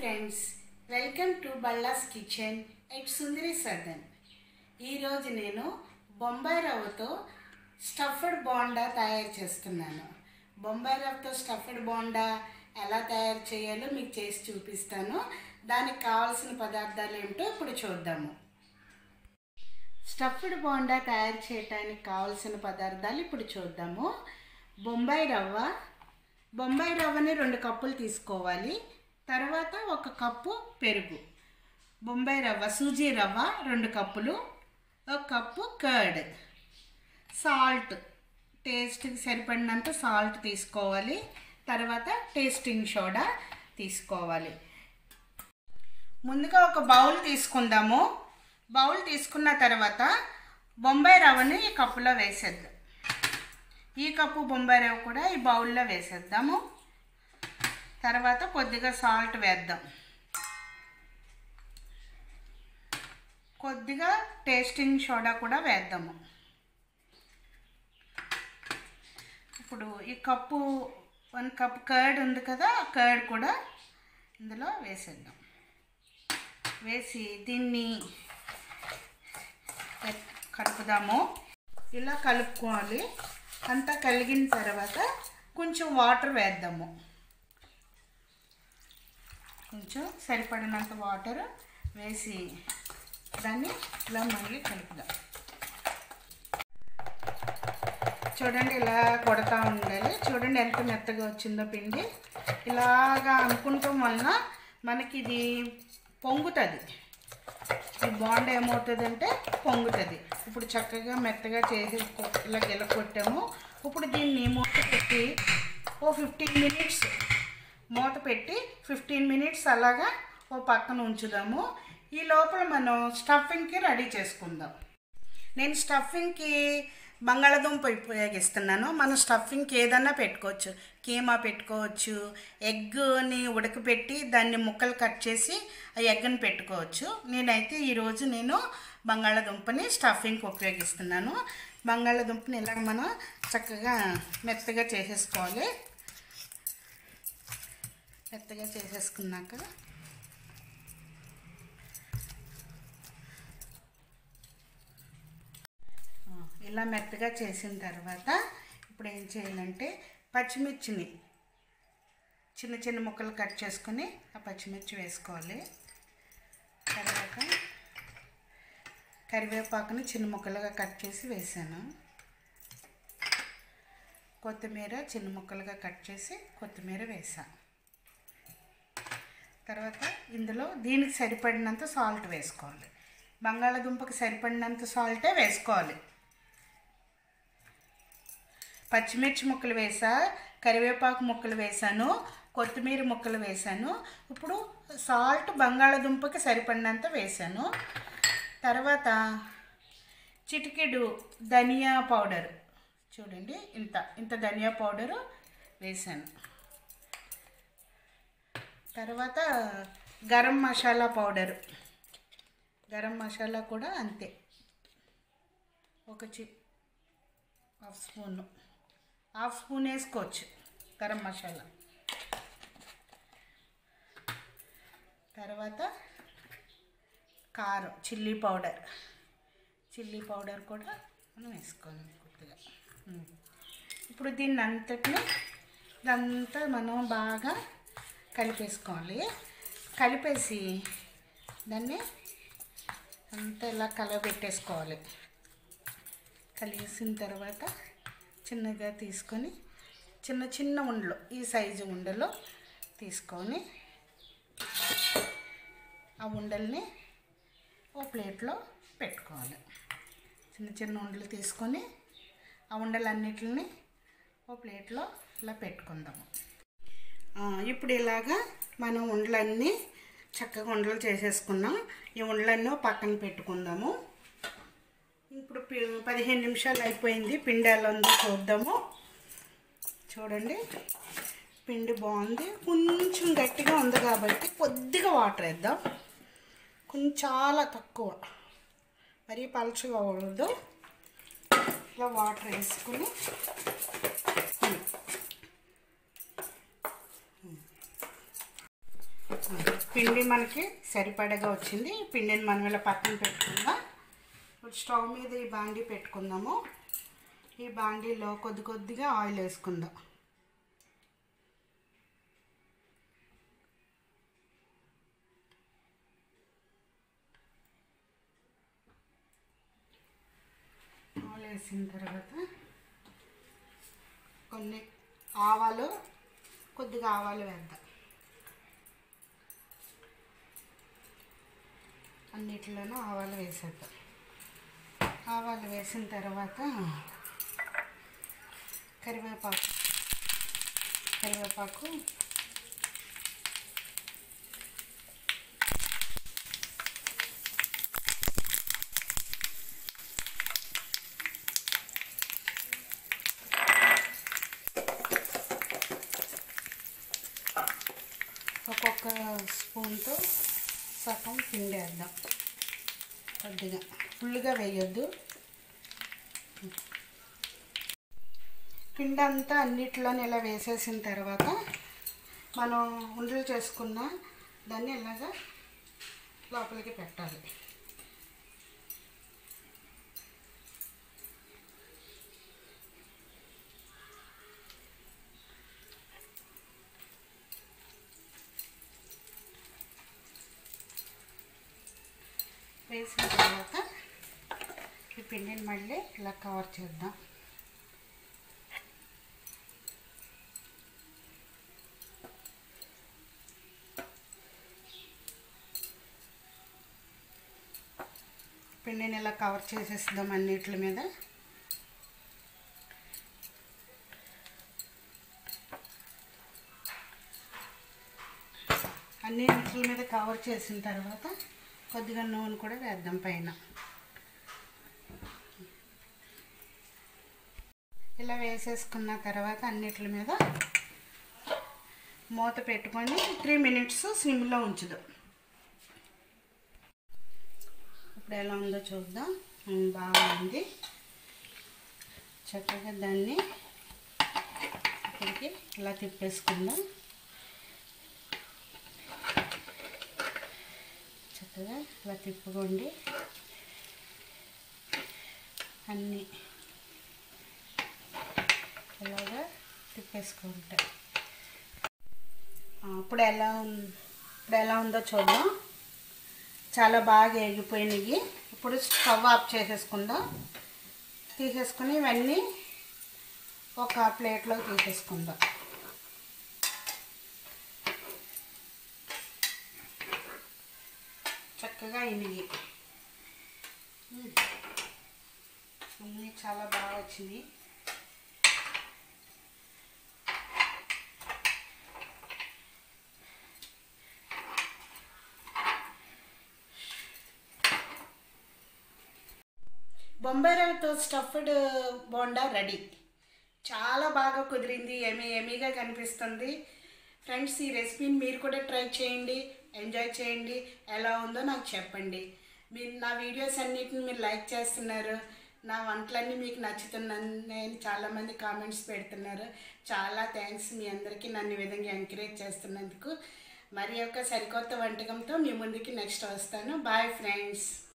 friends welcome to బల్లాస్ kitchen at Sundari Sadan ఈరోజు నేను బొంబాయి రవ్వతో స్టఫ్డ్ బోండా తయారు చేస్తున్నాను బొంబాయి రవ్వతో స్టఫ్డ్ బోండా ఎలా తయారు చేయాలో మీకు చేసి చూపిస్తాను దానికి కావాల్సిన పదార్థాలు ఏమిటో ఇప్పుడు చూద్దాము స్టఫ్డ్ బోండా తయారు చేయడానికి కావాల్సిన పదార్థాలు ఇప్పుడు చూద్దాము బొంబాయి రవ్వ బొంబాయి రవ్వని రెండు కప్పులు తీసుకోవాలి తర్వాత ఒక కప్పు పెరుగు బొంబాయి రవ్వ సూజీ రవ్వ రెండు కప్పులు ఒక కప్పు కర్డ్ సాల్ట్ టేస్ట్కి సరిపడినంత సాల్ట్ తీసుకోవాలి తర్వాత టేస్టింగ్ సోడా తీసుకోవాలి ముందుగా ఒక బౌల్ తీసుకుందాము బౌల్ తీసుకున్న తర్వాత బొంబాయి రవ్వని ఈ కప్పులో వేసేద్దాం ఈ కప్పు బొంబాయి రవ్వ కూడా ఈ బౌల్లో వేసేద్దాము తర్వాత కొద్దిగా సాల్ట్ వేద్దాం కొద్దిగా టేస్టింగ్ సోడా కూడా వేద్దాము ఇప్పుడు ఈ కప్పు వన్ కప్ కర్డ్ ఉంది కదా ఆ కర్డ్ కూడా ఇందులో వేసేద్దాం వేసి దీన్ని కలుపుదాము ఇలా కలుపుకోవాలి అంతా కలిగిన తర్వాత కొంచెం వాటర్ వేద్దాము కొంచెం సరిపడినంత వాటర్ వేసి దాన్ని ఇలా మళ్ళీ కలుపుదాం చూడండి ఇలా కొడతా ఉండాలి చూడండి ఎంత మెత్తగా వచ్చిందో పిండి ఇలాగా అనుకుంటాం వలన మనకి ఇది పొంగుతుంది ఈ బాండ్ ఏమవుతుందంటే పొంగుతుంది ఇప్పుడు చక్కగా మెత్తగా చేసి ఇలా గిల కొట్టాము ఇప్పుడు దీన్ని మూత పెట్టి ఓ ఫిఫ్టీన్ మినిట్స్ మూత పెట్టి ఫిఫ్టీన్ మినిట్స్ అలాగా ఓ పక్కన ఉంచుదాము ఈ లోపల మనం స్టఫింగ్కి రెడీ చేసుకుందాం నేను స్టఫింగ్కి బంగాళదుంప ఉపయోగిస్తున్నాను మనం స్టఫింగ్కి ఏదన్నా పెట్టుకోవచ్చు కీమా పెట్టుకోవచ్చు ఎగ్ని ఉడకపెట్టి దాన్ని ముక్కలు కట్ చేసి ఆ ఎగ్ని పెట్టుకోవచ్చు నేనైతే ఈరోజు నేను బంగాళదుంపని స్టఫింగ్కి ఉపయోగిస్తున్నాను బంగాళదుంపని ఇలా మనం చక్కగా మెత్తగా చేసేసుకోవాలి మెత్తగా చేసేసుకున్నాక ఇలా మెత్తగా చేసిన తర్వాత ఇప్పుడు ఏం చేయాలంటే పచ్చిమిర్చిని చిన్న చిన్న ముక్కలు కట్ చేసుకొని ఆ పచ్చిమిర్చి వేసుకోవాలి తర్వాత కరివేపాకుని చిన్న ముక్కలుగా కట్ చేసి వేసాను కొత్తిమీర చిన్న ముక్కలుగా కట్ చేసి కొత్తిమీర వేసాను తర్వాత ఇందులో దీనికి సరిపడినంత సాల్ట్ వేసుకోవాలి బంగాళాదుంపకి సరిపడినంత సాల్టే వేసుకోవాలి పచ్చిమిర్చి ముక్కలు వేసా కరివేపాకు ముక్కలు వేసాను కొత్తిమీర ముక్కలు వేసాను ఇప్పుడు సాల్ట్ బంగాళాదుంపకి సరిపడినంత వేసాను తర్వాత చిటికెడు ధనియా పౌడర్ చూడండి ఇంత ఇంత ధనియా పౌడరు వేసాను తర్వాత గరం మసాలా పౌడరు గరం మసాలా కూడా అంతే ఒక చి హాఫ్ స్పూను హాఫ్ స్పూన్ వేసుకోవచ్చు గరం మసాలా తర్వాత కారం చిల్లీ పౌడర్ చిల్లీ పౌడర్ కూడా మనం వేసుకోవాలి కొద్దిగా ఇప్పుడు దీన్ని అంతటిని ఇదంతా మనం బాగా కలిపేసుకోవాలి కలిపేసి దాన్ని అంతా ఇలా కలబెట్టేసుకోవాలి కలిసిన తర్వాత చిన్నగా తీసుకొని చిన్న చిన్న ఉండలు ఈ సైజు ఉండలు తీసుకొని ఆ ఉండల్ని ఓ ప్లేట్లో పెట్టుకోవాలి చిన్న చిన్న ఉండలు తీసుకొని ఆ ఉండలన్నిటిని ఓ ప్లేట్లో ఇలా పెట్టుకుందాము ఇప్పుడు ఇలాగా మనం ఉండలన్నీ చక్కగా ఉండలు చేసేసుకున్నాం ఈ ఉండలన్నీ పక్కన పెట్టుకుందాము ఇప్పుడు పదిహేను నిమిషాలు అయిపోయింది పిండి ఎలా ఉందో చూద్దాము చూడండి పిండి బాగుంది కొంచెం గట్టిగా ఉంది కాబట్టి కొద్దిగా వాటర్ వేద్దాం కొంచెం చాలా తక్కువ మరీ పలచగా ఉండదు ఇలా వాటర్ వేసుకుని పిండి మనకి సరిపడగా వచ్చింది ఈ పిండిని మనం ఇలా పక్కన పెట్టుకుందాం ఇప్పుడు స్టవ్ మీద ఈ బాండీ పెట్టుకుందాము ఈ బాండీలో కొద్ది కొద్దిగా ఆయిల్ వేసుకుందాం ఆయిల్ వేసిన తర్వాత కొన్ని ఆవాలు కొద్దిగా ఆవాలు వేద్దాం అన్నిటిలోనూ ఆవాలు వేసేద్దాం ఆవాలు వేసిన తర్వాత కరివేపాకు కరివేపాకు ఒక్కొక్క స్పూన్తో సగం పిండి వేద్దాం కొద్దిగా ఫుల్గా వేయొద్దు పిండి అంతా అన్నిట్లోనే ఇలా వేసేసిన తర్వాత మనం ఉండలు చేసుకున్న దాన్ని ఇలాగా లోపలికి పెట్టాలి వేసిన తర్వాత ఈ పిండిని మళ్ళీ ఇలా కవర్ చేద్దాం పిండిని ఇలా కవర్ చేసేద్దాం అన్నిటి మీద అన్నిటి మీద కవర్ చేసిన తర్వాత కొద్దిగా నూనె కూడా వేద్దాం పైన ఇలా వేసేసుకున్న తర్వాత అన్నిటి మీద మూత పెట్టుకొని త్రీ మినిట్స్ సిమ్లో ఉంచుదాం ఇప్పుడు ఎలా ఉందో చూద్దాం ఉమ్, బాగుంది చక్కగా దాన్ని ఇక్కడికి ఇలా తిప్పేసుకుందాం చక్కగా ఇలా తిప్పుకోండి అన్నీ ఇలాగా తిప్పేసుకుంటా ఆ, ఇప్పుడు ఎలా ఉం- ఇప్పుడు ఎలా ఉందో చూద్దాం చాలా బాగా ఎగిపోయినాయి ఇప్పుడు స్టవ్ ఆఫ్ చేసేసుకుందాం తీసేసుకుని ఇవన్నీ ఒక ప్లేట్లో తీసేసుకుందాం చక్కగా ఇనిగి అన్నీ చాలా బాగా వచ్చినాయి బొంబాయి రవ్వతో స్టఫ్డ్ బోండా రెడీ చాలా బాగా కుదిరింది ఎమీ ఎమీగా కనిపిస్తుంది ఫ్రెండ్స్ ఈ రెసిపీని మీరు కూడా ట్రై చేయండి ఎంజాయ్ చేయండి ఎలా ఉందో నాకు చెప్పండి మీరు నా వీడియోస్ అన్నిటిని మీరు లైక్ చేస్తున్నారు నా వంటలన్నీ మీకు నచ్చుతున్నాను నేను చాలామంది కామెంట్స్ పెడుతున్నారు చాలా థ్యాంక్స్ మీ అందరికీ నన్ను ఈ విధంగా ఎంకరేజ్ చేస్తున్నందుకు మరి ఒక సరికొత్త వంటకంతో మీ ముందుకి నెక్స్ట్ వస్తాను బాయ్ ఫ్రెండ్స్